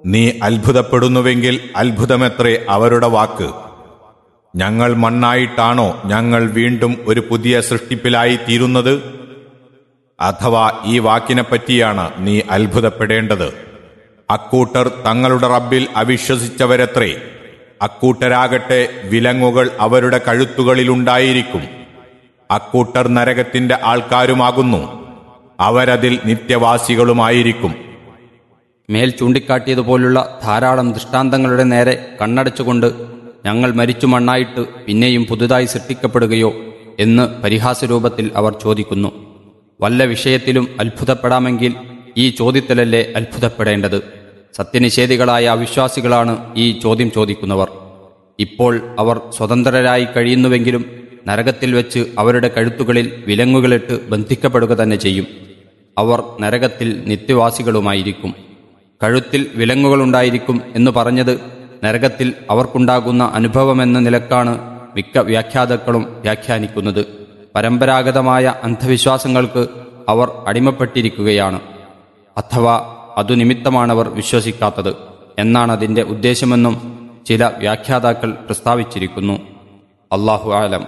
നീ അത്ഭുതപ്പെടുന്നുവെങ്കിൽ അത്ഭുതമെത്രേ അവരുടെ വാക്ക് ഞങ്ങൾ മണ്ണായിട്ടാണോ ഞങ്ങൾ വീണ്ടും ഒരു പുതിയ സൃഷ്ടിപ്പിലായി തീരുന്നത് അഥവാ ഈ വാക്കിനെപ്പറ്റിയാണ് നീ അത്ഭുതപ്പെടേണ്ടത് അക്കൂട്ടർ തങ്ങളുടെ റബ്ബിൽ അവിശ്വസിച്ചവരത്രേ അക്കൂട്ടരാകട്ടെ വിലങ്ങുകൾ അവരുടെ കഴുത്തുകളിലുണ്ടായിരിക്കും അക്കൂട്ടർ നരകത്തിന്റെ ആൾക്കാരുമാകുന്നു അവരതിൽ നിത്യവാസികളുമായിരിക്കും മേൽ ചൂണ്ടിക്കാട്ടിയതുപോലുള്ള ധാരാളം ദൃഷ്ടാന്തങ്ങളുടെ നേരെ കണ്ണടച്ചുകൊണ്ട് ഞങ്ങൾ മരിച്ചു മണ്ണായിട്ട് പിന്നെയും പുതുതായി സൃഷ്ടിക്കപ്പെടുകയോ എന്ന് പരിഹാസരൂപത്തിൽ അവർ ചോദിക്കുന്നു വല്ല വിഷയത്തിലും അത്ഭുതപ്പെടാമെങ്കിൽ ഈ ചോദ്യത്തിലല്ലേ അത്ഭുതപ്പെടേണ്ടത് സത്യനിഷേധികളായ അവിശ്വാസികളാണ് ഈ ചോദ്യം ചോദിക്കുന്നവർ ഇപ്പോൾ അവർ സ്വതന്ത്രരായി കഴിയുന്നുവെങ്കിലും നരകത്തിൽ വെച്ച് അവരുടെ കഴുത്തുകളിൽ വിലങ്ങുകളിട്ട് ബന്ധിക്കപ്പെടുക തന്നെ ചെയ്യും അവർ നരകത്തിൽ നിത്യവാസികളുമായിരിക്കും കഴുത്തിൽ വിലങ്ങുകളുണ്ടായിരിക്കും എന്ന് പറഞ്ഞത് നരകത്തിൽ അവർക്കുണ്ടാകുന്ന അനുഭവമെന്ന നിലക്കാണ് മിക്ക വ്യാഖ്യാതാക്കളും വ്യാഖ്യാനിക്കുന്നത് പരമ്പരാഗതമായ അന്ധവിശ്വാസങ്ങൾക്ക് അവർ അടിമപ്പെട്ടിരിക്കുകയാണ് അഥവാ അതു നിമിത്തമാണവർ വിശ്വസിക്കാത്തത് എന്നാണ് അതിന്റെ ഉദ്ദേശമെന്നും ചില വ്യാഖ്യാതാക്കൾ പ്രസ്താവിച്ചിരിക്കുന്നു അള്ളാഹു ആലം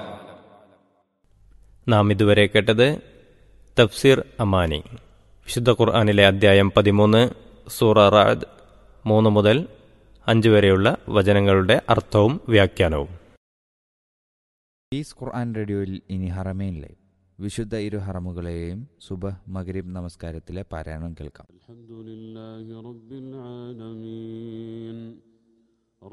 നാം ഇതുവരെ കേട്ടത് തഫ്സീർ അമാനി വിശുദ്ധ ഖുർആാനിലെ അദ്ധ്യായം പതിമൂന്ന് സൂറ റാദ് മൂന്ന് മുതൽ അഞ്ച് വരെയുള്ള വചനങ്ങളുടെ അർത്ഥവും വ്യാഖ്യാനവും പീസ് ഖുർആൻ റേഡിയോയിൽ ഇനി ഹറമേൻ ലൈവ് വിശുദ്ധ ഇരു ഹറമുകളെയും സുബഹ് മഗ്രിബ് നമസ്കാരത്തിലെ പാരായണം കേൾക്കാം الحمد لله رب العالمين